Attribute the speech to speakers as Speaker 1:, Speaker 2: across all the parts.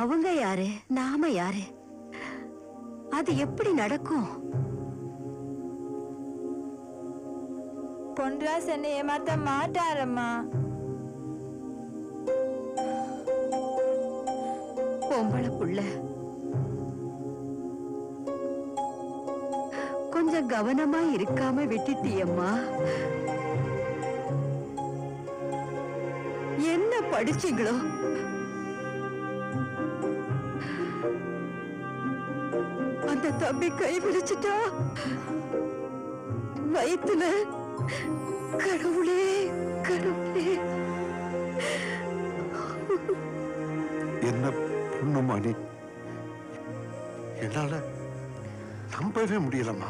Speaker 1: அவங்க யாரு நாம யாரு அது எப்படி நடக்கும்
Speaker 2: பொன்ராஸ் என்னை ஏமாத்த மாட்டாரம்மா
Speaker 1: பொம்பளை புள்ள கொஞ்சம் கவனமா இருக்காம விட்டுட்டியம்மா என்ன படிச்சீங்களோ அந்த தம்பி கை விரிச்சிட்டா வயித்துல கடவுளே கடவுளே
Speaker 3: என்ன பொண்ணுமா நீ என்னால நம்பவே முடியலம்மா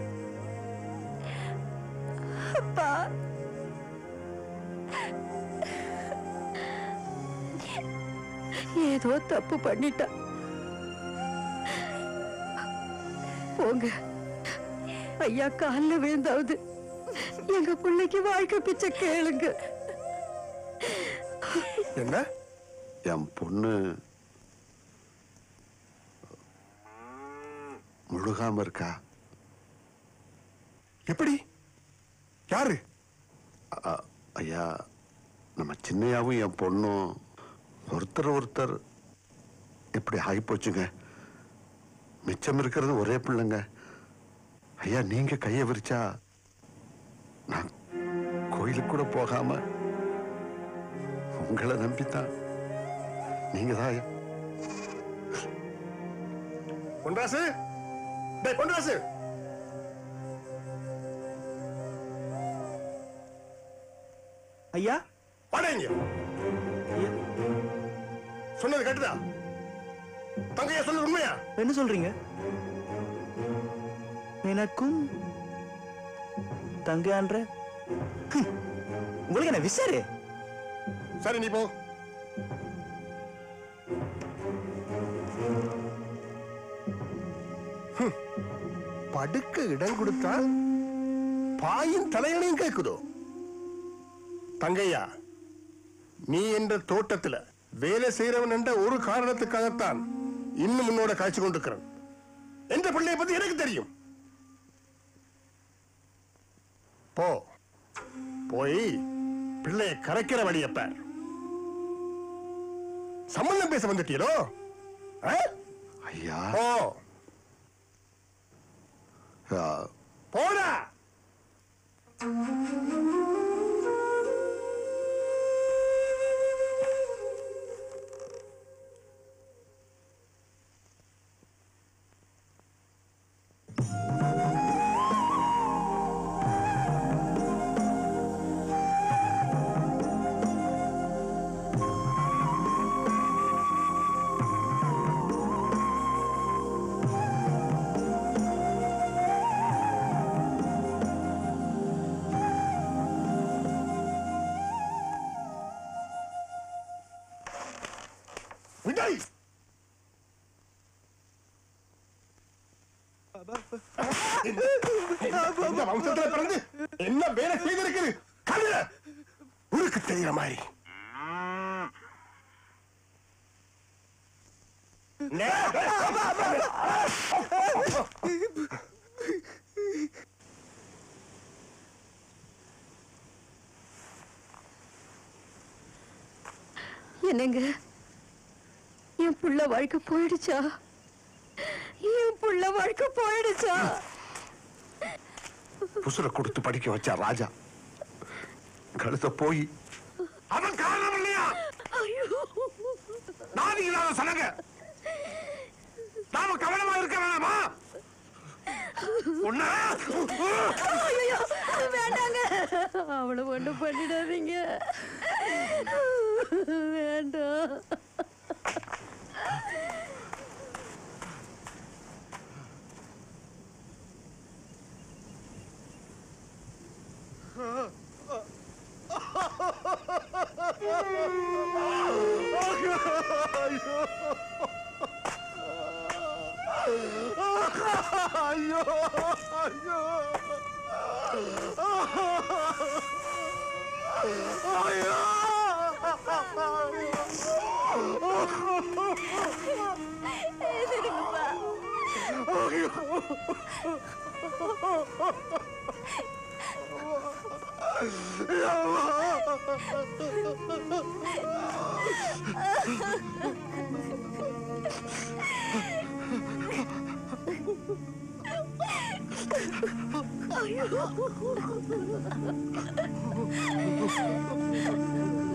Speaker 2: அப்பா
Speaker 1: ஏதோ தப்பு பண்ணிட்டா போங்க ஐயா கால்ல விழுந்தாவது எங்க பிள்ளைக்கு வாழ்க்கை பிச்சை கேளுங்க
Speaker 3: என்ன என் பொண்ணு முழுகாம இருக்கா
Speaker 4: எப்படி யாரு
Speaker 3: அ- ஐயா நம்ம சின்னையாவும் என் பொண்ணும் ஒருத்தர் ஒருத்தர் இப்படி ஆகிப்போச்சுங்க மிச்சம் இருக்கிறது ஒரே பிள்ளைங்க ஐயா நீங்க கையை விரிச்சா நான் கோயிலுக்கு கூட போகாம உங்களை நம்பித்தான் நீங்க தான் ஐயா
Speaker 4: பொன்ராசு டேய் பொன்ராசு
Speaker 5: ஐயா
Speaker 4: வாடங்க
Speaker 5: ஐயா
Speaker 4: சொன்னது கேட்டுதா தங்கையா சொன்னது உண்மையா
Speaker 5: என்ன சொல்றீங்க எனக்கும் தங்கையான்ற ஹம், உங்களுக்கு என்ன விசாரு
Speaker 4: சரி நீ போ ஹம். படுக்க இடம் கொடுத்தா பாயின் தலையணையும் கேக்குதோ தங்கையா நீ என்ற தோட்டத்துல வேலை செய்யறவன் என்ற ஒரு காரணத்துக்காகத்தான் இன்னும் உன்னோட காய்ச்சி கொண்டிருக்கிறேன் என்ற பிள்ளையை பத்தி எனக்கு தெரியும் போ போய் பிள்ளைய கரைக்கிற வழிய பார் சம்பந்தம் பேச வந்துட்டீரோ ஆ?
Speaker 3: ஐயா
Speaker 4: போ
Speaker 3: ஆ,
Speaker 4: போடா விடாய் இந்த வம்சத்துல பிறந்து என்ன வேலை செய்திருக்குது கல்ல உருக்கு தெரியுற மாதிரி
Speaker 1: என்னங்க என் புள்ள வாழ்க்கை போயிடுச்சா என் புள்ள வாழ்க்கை போயிடுச்சா
Speaker 3: புசுர கொடுத்து படிக்க வச்சா ராஜா கழுத்த போய்
Speaker 4: அவன் காரணம் இல்லையா
Speaker 1: ஐயோ
Speaker 4: நாதி இல்லாத சனங்க நாம கவனமா இருக்க வேணாமா உன்ன
Speaker 1: ஐயோ வேண்டாங்க அவளை ஒண்ணு பண்ணிடாதீங்க வேண்டாம்
Speaker 4: ஐயோ ஐயோ ஐயோ
Speaker 1: ஐயோ